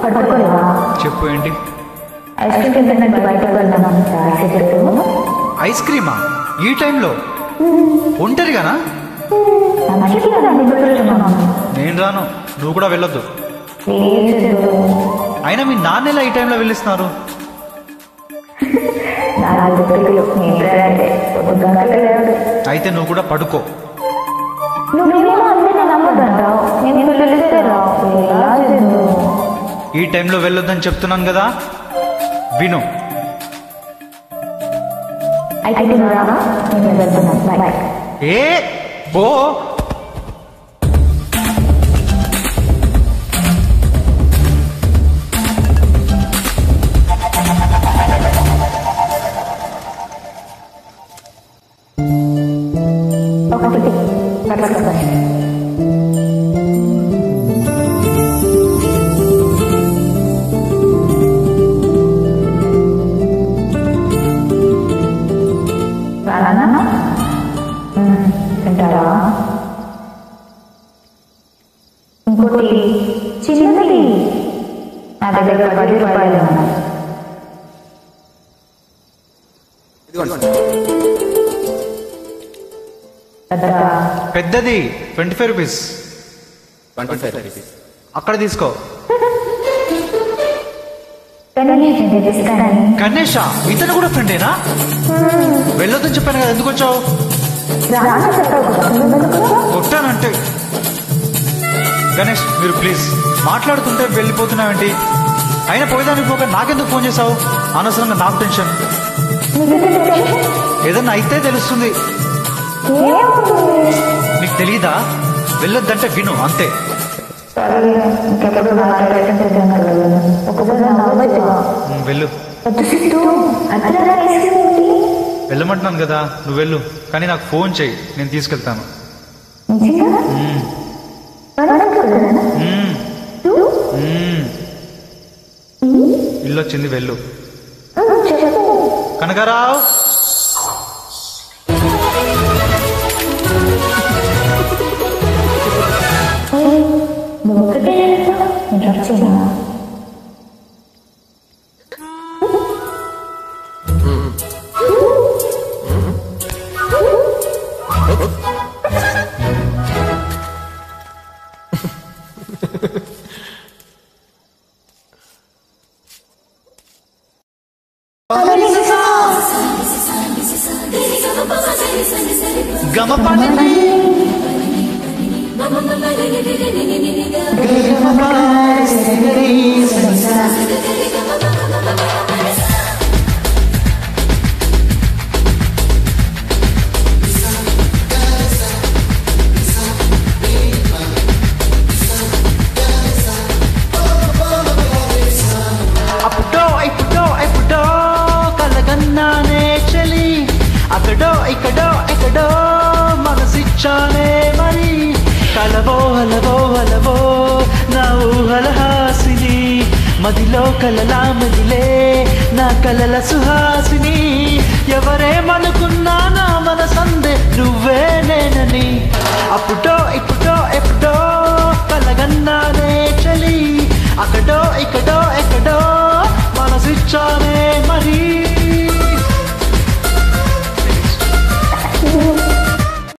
పడుకోలేవా చెప్పు ఏంటి ice cream తిన్నట్టు బయటకు వెళ్దామని రాసేటట్టు ఐస్ క్రీమా ఈ టైంలో ఒంటరిగానా మంచిగా నిద్రపోతున్నాను నేను రాను నువ్వు కూడా వెళ్ళొద్దు లేదు అయినా మీ నాన్న ఎలా ఈ టైంలో వెళ్ళిస్తున్నారు నాలుగు పిల్లలు నిద్రంటే పొద్దుగా లేడు అయితే నువ్వు కూడా పడుకో నువ్వేమో అందరినీ నమ్మదంటావు నేను పిల్లలకే రావు ఎలా చేద్దు ఈ టైంలో వెళ్ళొద్దని చెప్తున్నాను కదా విను అయితే నువ్వు రావా నేను వెళ్తున్నాను బాయ్ ఏ ఓ ఒకటి పట్టుకోండి రానా తింటారా ఇంకోటి చిన్నది నా దగ్గర పది రూపాయలు ఉన్నాయి పెద్ద పెద్దది twenty five rupees twenty five rupees అక్కడ తీసుకో కానీ కానీ గణేష ఇతను కూడా ఫ్రెండేనా వెళ్ళొద్దని చెప్పాను కదా ఎందుకు వచ్చావు రానా చెప్పావు కదా నువ్వు ఎందుకు కొట్టానంటే గణేష్ మీరు ప్లీజ్ మాట్లాడుతుంటే వెళ్ళిపోతున్నావేంటి అయినా పోయేదానికి పోక నాకెందుకు ఫోన్ చేశావు అనవసరంగా నాకు టెన్షన్ ఏదన్నా అయితే తెలుస్తుంది నీకు తెలియదా వెళ్ళొద్దంటే విను అంతే ఇంకెప్పుడు మాట్లాడటం సిద్ధంగా లేదు ఒకసారి నవ్వచ్చు ఉమ్, వెళ్ళు వద్దు సిద్ధు అట్లా వేసుకుంది వెళ్ళమంటున్నాను కదా నువ్వు వెళ్ళు కానీ నాకు ఫోన్ చేయి నేను తీసుకెళ్తాను నిజంగా ఉమ్, పడకూడదా ఉమ్, ఉమ్. ఇల్లు వచ్చింది వెళ్ళు చెప్పు కనకారావు నువ్వు ఒకటే చేస్తావు? నేను వచ్చేనా గమ పని అప్పుడో ఇప్పుడో ఎప్పుడో కలగన్నానే చలి అక్కడో ఇక్కడో ఎక్కడో మనసిచ్చానే మరి కలవో హలవో హలవో నా ఊహల హాసిని మదిలో కలలా మదిలే నా కలల సుహాసిని ఎవరేమనుకున్నా